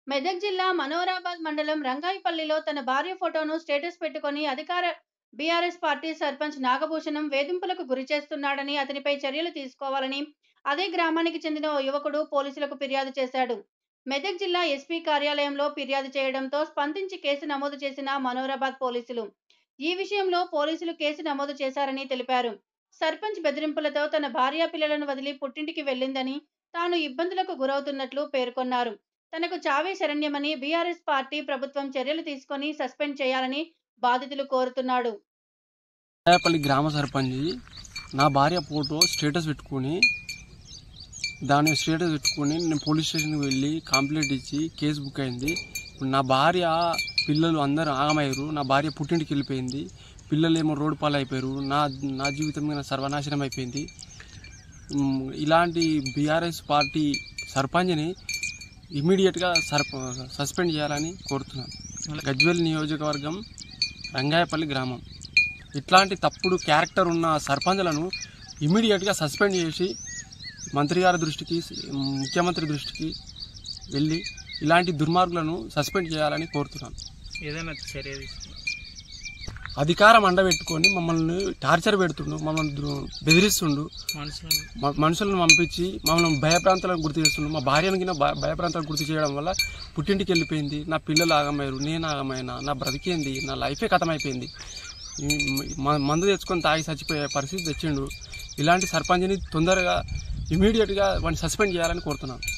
మెదక్ జిల్లా మనోరాబాద్ మండలం రంగాయిపల్లిలో తన భార్య ఫోటోను స్టేటస్ పెట్టుకొని అధికార బీఆర్ఎస్ పార్టీ సర్పంచ్ నాగభూషణం వేధింపులకు గురి చేస్తున్నాడని అతనిపై చర్యలు తీసుకోవాలని అదే గ్రామానికి చెందిన ఓ యువకుడు పోలీసులకు ఫిర్యాదు చేశాడు మెదక్ జిల్లా ఎస్పీ కార్యాలయంలో ఫిర్యాదు చేయడంతో స్పందించి కేసు నమోదు చేసిన మనోరాబాద్ పోలీసులు ఈ విషయంలో పోలీసులు కేసు నమోదు చేశారని తెలిపారు సర్పంచ్ బెదిరింపులతో తన భార్య పిల్లలను వదిలి పుట్టింటికి వెళ్ళిందని తాను ఇబ్బందులకు గురవుతున్నట్లు పేర్కొన్నారు తనకు చావే శరణ్యమని బీఆర్ఎస్ పార్టీ ప్రభుత్వం చర్యలు తీసుకొని సస్పెండ్ చేయాలని బాధితులు కోరుతున్నాడు రాయపల్లి గ్రామ సర్పంచ్ నా భార్య ఫోటో స్టేటస్ పెట్టుకుని దాని స్టేటస్ పెట్టుకుని నేను పోలీస్ స్టేషన్కి వెళ్ళి కంప్లైంట్ ఇచ్చి కేసు బుక్ అయింది ఇప్పుడు నా భార్య పిల్లలు అందరూ ఆగమయ్యారు నా భార్య పుట్టింటికి వెళ్ళిపోయింది పిల్లలు ఏమో రోడ్డు పాలు అయిపోయారు నా నా జీవితం మీద సర్వనాశనం అయిపోయింది ఉమ్, ఇలాంటి బీఆర్ఎస్ పార్టీ సర్పంచ్ని ఇమీడియట్గా సర్ప సస్పెండ్ చేయాలని కోరుతున్నాను గజ్వేల్ నియోజకవర్గం రంగాయపల్లి గ్రామం ఇట్లాంటి తప్పుడు క్యారెక్టర్ ఉన్న సర్పంచ్లను ఇమీడియట్గా సస్పెండ్ చేసి మంత్రి గారి దృష్టికి ముఖ్యమంత్రి దృష్టికి వెళ్ళి ఇలాంటి దుర్మార్గులను సస్పెండ్ చేయాలని కోరుతున్నాను ఏదైనా చర్య తీసుకున్నాం అధికారం అండబెట్టుకొని మమ్మల్ని టార్చర్ పెడుతుండు మమ్మల్ని దు- బెదిరిస్తుండు మనుషులను మ- మనుషులను పంపించి మమ్మల్ని భయప్రాంతాలకు గుర్తు చేస్తుండు మా భార్యను కింద భయ భయప్రాంతాలకు గుర్తు చేయడం వల్ల పుట్టింటికి వెళ్ళిపోయింది నా పిల్లలు ఆగమయ్యారు నేను ఆగమైనా నా బ్రతికేంది నా లైఫే కథమైపోయింది ఈ మ- మందు తెచ్చుకొని తాగి చచ్చిపోయే పరిస్థితి తెచ్చిండు ఇలాంటి సర్పంచ్ని తొందరగా ఇమీడియట్గా వాడిని సస్పెండ్ చేయాలని కోరుతున్నాను